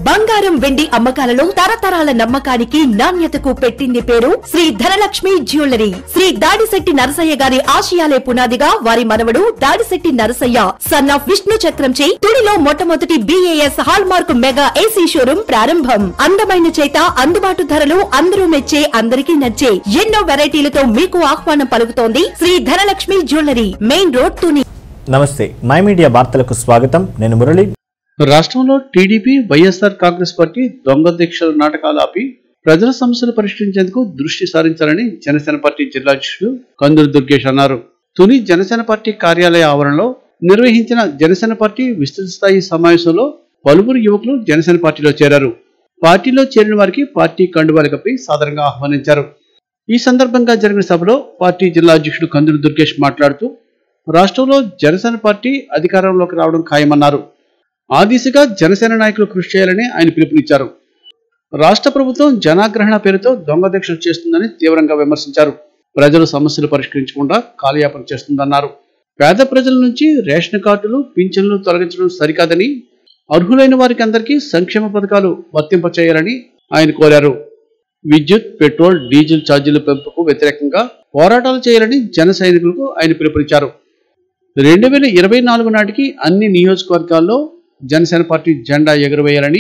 బంగారం వెండి అమ్మకాలలో తరతరాల నమ్మకానికి నాణ్యతకు పెట్టింది పేరు శ్రీ ధనలక్ష్మి జ్యువెలరీ శ్రీ దాడిశెట్టి నరసయ్య గారి ఆశయాలే పునాదిగా వారి మనవడు దాడిశెట్టి నరసయ్య సన్ ఆఫ్ విష్ణు చక్రంచే తుడిలో మొట్టమొదటి BAS hallmark mega AC showroom ప్రారంభం అందమైన చేత అందుబాటు ధరలు అందరూ మెచ్చే అందరికీ నచ్చే ఎన్నో వెరైటీలతో మీకు ఆహ్వానం పలుకుతోంది Shri Dhanalakshmi jewellery main road Tuni Namaste My media వార్తలకు స్వాగతం నేను మురళి రాష్ట్రంలో టీడీపీ వైఎస్ఆర్ కాంగ్రెస్ పార్టీ దొంగ దీక్షల నాటకాలు ఆపి ప్రజల సమస్యలు పరిష్కరించేందుకు దృష్టి సారించాలని జనసేన పార్టీ జిల్లా అధ్యక్షుడు కందులు దుర్గేష్ అన్నారు తుని జనసేన పార్టీ కార్యాలయ ఆవరణలో నిర్వహించిన జనసేన పార్టీ విస్తృత స్థాయి సమావేశంలో పలువురు యువకులు జనసేన పార్టీలో చేరారు పార్టీలో చేరిన వారికి పార్టీ కండువాలు కప్పి సాదరంగా ఆహ్వానించారు ఈ సందర్భంగా జరిగిన సభలో పార్టీ జిల్లా అధ్యక్షుడు కందులు దుర్గేష్ మాట్లాడుతూ రాష్ట్రంలో జనసేన పార్టీ అధికారంలోకి రావడం ఖాయమన్నారు ఆ దిశగా జనసేన నాయకులు కృషి చేయాలని ఆయన పిలుపునిచ్చారు రాష్ట్ర ప్రభుత్వం జనాగ్రహణ పేరుతో దొంగ దీక్షలు చేస్తుందని తీవ్రంగా విమర్శించారు ప్రజలు సమస్యలు పరిష్కరించకుండా కాలయాపన చేస్తుందన్నారు పేద ప్రజల నుంచి రేషన్ కార్డులు పింఛన్లు తొలగించడం సరికాదని అర్హులైన వారికి అందరికీ సంక్షేమ పథకాలు వర్తింపచేయాలని ఆయన కోరారు విద్యుత్ పెట్రోల్ డీజిల్ ఛార్జీల పెంపుకు వ్యతిరేకంగా పోరాటాలు చేయాలని జన సైనికులకు ఆయన పిలుపునిచ్చారు రెండు వేల ఇరవై నాలుగు నాటికి అన్ని నియోజకవర్గాల్లో జనసేన పార్టీ జెండా ఎగురవేయాలని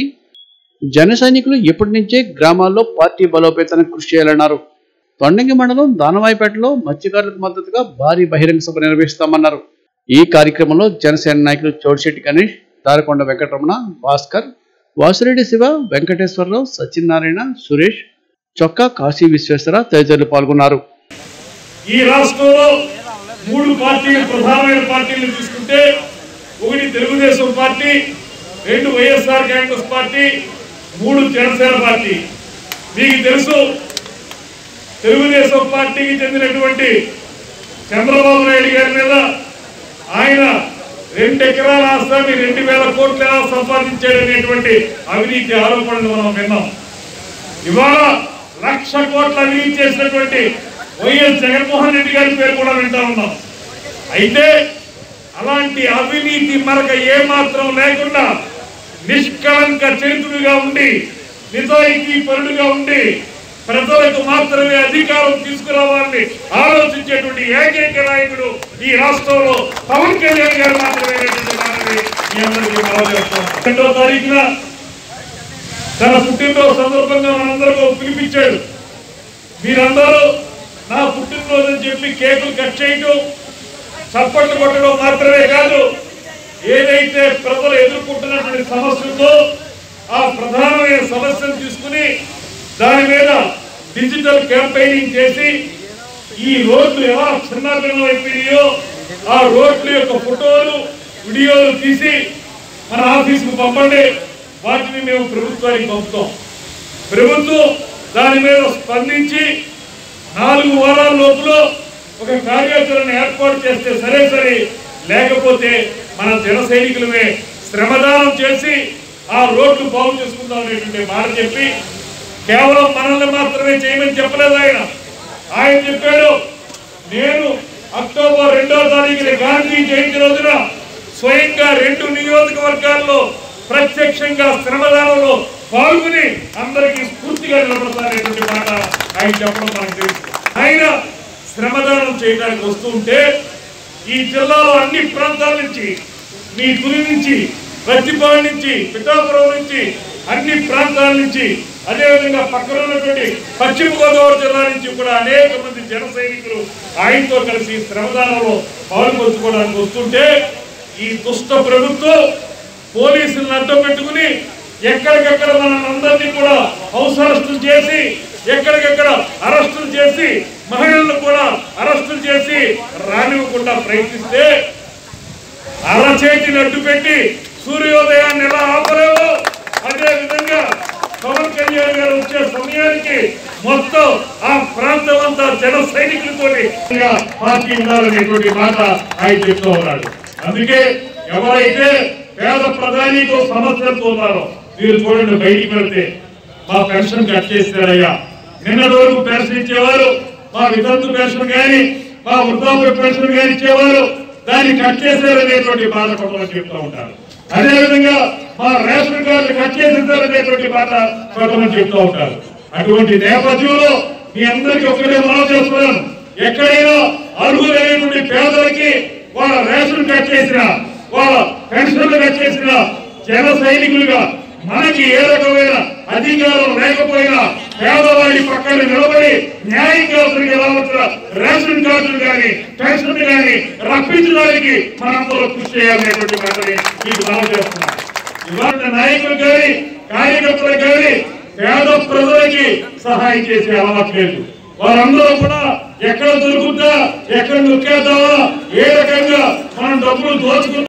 జన సైనికులు ఎప్పటి నుంచే గ్రామాల్లో పార్టీ బలోపేతానికి కృషి చేయాలన్నారు తొండంగి మండలం దానవాయిపేటలో మత్స్యకారులకు మద్దతుగా భారీ బహిరంగ సభ నిర్వహిస్తామన్నారు ఈ కార్యక్రమంలో జనసేన నాయకులు చోటిశెట్టి గణేష్ దారకొండ వెంకటరమణ భాస్కర్ వాసిరెడ్డి శివ వెంకటేశ్వరరావు సత్యనారాయణ సురేష్ చొక్కా కాశీ విశ్వేశ్వర తదితరులు పాల్గొన్నారు ఈ రాష్ట్రంలో మూడు పార్టీలు ప్రధానమైన పార్టీలు తీసుకుంటే ఒకటి తెలుగుదేశం పార్టీ రెండు వైఎస్ఆర్ కాంగ్రెస్ పార్టీ మూడు జనసేన పార్టీ మీకు తెలుసు తెలుగుదేశం పార్టీకి చెందినటువంటి చంద్రబాబు నాయుడు గారి మీద ఆయన రెండు ఎకరాల ఆస్తాన్ని రెండు వేల కోట్ల ఎలా సంపాదించాడనేటువంటి అవినీతి ఆరోపణలు మనం విన్నాం ఇవాళ లక్ష కోట్ల అవినీతి చేసినటువంటి వైఎస్ జగన్మోహన్ రెడ్డి గారి పేరు కూడా వింటా ఉన్నాం అయితే అలాంటి అవినీతి మరక ఏమాత్రం లేకుండా నిష్కలంక చరిత్రుడిగా ఉండి నిజాయితీ పరుడుగా ఉండి ప్రజలకు మాత్రమే అధికారం తీసుకురావాలని ఆలోచించేటువంటి ఏకైక నాయకుడు ఈ రాష్ట్రంలో పవన్ కళ్యాణ్ గారు మాత్రమే అనేటువంటి మాటని మీ అందరికీ మనవి చేస్తాం. రెండో తారీఖున తన పుట్టినరోజు సందర్భంగా మనందరూ పిలిపించాడు మీరందరూ నా పుట్టినరోజు అని చెప్పి కేకులు కట్ చేయడం చప్పట్లు కొట్టడం మాత్రమే కాదు ఏదైతే ప్రజలు ఎదుర్కొంటున్నటువంటి సమస్య ఉందో ఆ ప్రధానమైన సమస్యను తీసుకుని దాని మీద డిజిటల్ క్యాంపెయినింగ్ చేసి ఈ రోడ్లు ఎలా చిన్నాభిన్నం అయిపోయినాయో ఆ రోడ్ల యొక్క ఫోటోలు వీడియోలు తీసి మన ఆఫీసుకు పంపండి వాటిని మేము ప్రభుత్వానికి పంపుతాం ప్రభుత్వం దాని మీద స్పందించి నాలుగు వారాల లోపల ఒక కార్యాచరణ ఏర్పాటు చేస్తే సరే సరే లేకపోతే మన జన సైనికులమే శ్రమదానం చేసి ఆ రోడ్లు బాగు చేసుకుందాం అనేటువంటి మాట చెప్పి కేవలం మనల్ని మాత్రమే చేయమని చెప్పలేదు ఆయన ఆయన చెప్పాడు నేను అక్టోబర్ రెండో తారీఖున గాంధీ జయంతి రోజున స్వయంగా రెండు నియోజకవర్గాల్లో ప్రత్యక్షంగా శ్రమదానంలో పాల్గొని అందరికీ స్ఫూర్తిగా నిలబడతారనేటువంటి మాట ఆయన చెప్పడం మనకు తెలుసు ఆయన శ్రమదానం చేయడానికి వస్తుంటే ఈ జిల్లాలో అన్ని ప్రాంతాల నుంచి మీ తులి నుంచి ప్రతిపాడు నుంచి పిఠాపురం నుంచి అన్ని ప్రాంతాల నుంచి అదేవిధంగా పక్కన ఉన్నటువంటి పశ్చిమ గోదావరి జిల్లా నుంచి కూడా అనేక మంది జన సైనికులు ఆయనతో కలిసి శ్రమదానంలో పాల్పంచుకోవడానికి వస్తుంటే ఈ దుష్ట ప్రభుత్వం పోలీసులను అడ్డం పెట్టుకుని ఎక్కడికెక్కడ మన అందరినీ కూడా హౌస్ అరెస్టులు చేసి ఎక్కడికెక్కడ అరెస్టులు చేసి మహిళలను కూడా అరెస్టులు చేసి రానివ్వకుండా ప్రయత్నిస్తే అరచేతిని అడ్డు పెట్టి సూర్యోదయాన్ని ఎలా ఆపలేవో అదే విధంగా పవన్ కళ్యాణ్ గారు వచ్చే సమయానికి మొత్తం ఆ ప్రాంతం అంతా జన సైనికులతో పార్టీ ఉండాలనేటువంటి మాట ఆయన చెప్తూ ఉన్నాడు అందుకే ఎవరైతే పేద ప్రధానితో సమస్యలతో ఉన్నారో మీరు చూడండి బయటికి వెళ్తే మా పెన్షన్ కట్ చేస్తారయ్యా నిన్నటి వరకు పెన్షన్ ఇచ్చేవారు మా వితంతు పెన్షన్ కానీ మా వృద్ధాప్య పెన్షన్ కానీ ఇచ్చేవారు దాన్ని కట్ చేశారనేటువంటి బాధ కొంతమంది చెప్తూ ఉంటారు అదేవిధంగా మా రేషన్ కార్డు కట్ చేసేసారనేటువంటి మాట కొంతమంది చెప్తూ ఉంటారు అటువంటి నేపథ్యంలో మీ అందరికీ ఒక్కటే మనం చేస్తున్నాను ఎక్కడైనా అర్హులైనటువంటి పేదలకి వాళ్ళ రేషన్ కట్ చేసిన వాళ్ళ పెన్షన్లు కట్ చేసిన జన సైనికులుగా మనకి ఏ రకమైన అధికారం లేకపోయినా పేదవాడి పక్కన నిలబడి న్యాయం కావాల్సిన రావాల్సిన రేషన్ కార్డులు కానీ పెన్షన్ కానీ రప్పించడానికి మనందరూ కృషి చేయాలనేటువంటి మాటని మీకు మనం చేస్తున్నాం ఇవాళ నాయకులు కానీ కార్యకర్తలు కానీ పేద ప్రజలకి సహాయం చేసే అలవాటు లేదు వారందరూ కూడా ఎక్కడ దొరుకుతా ఎక్కడ నొక్కేద్దామా ఏ రకంగా మనం డబ్బులు దోచుకుంటా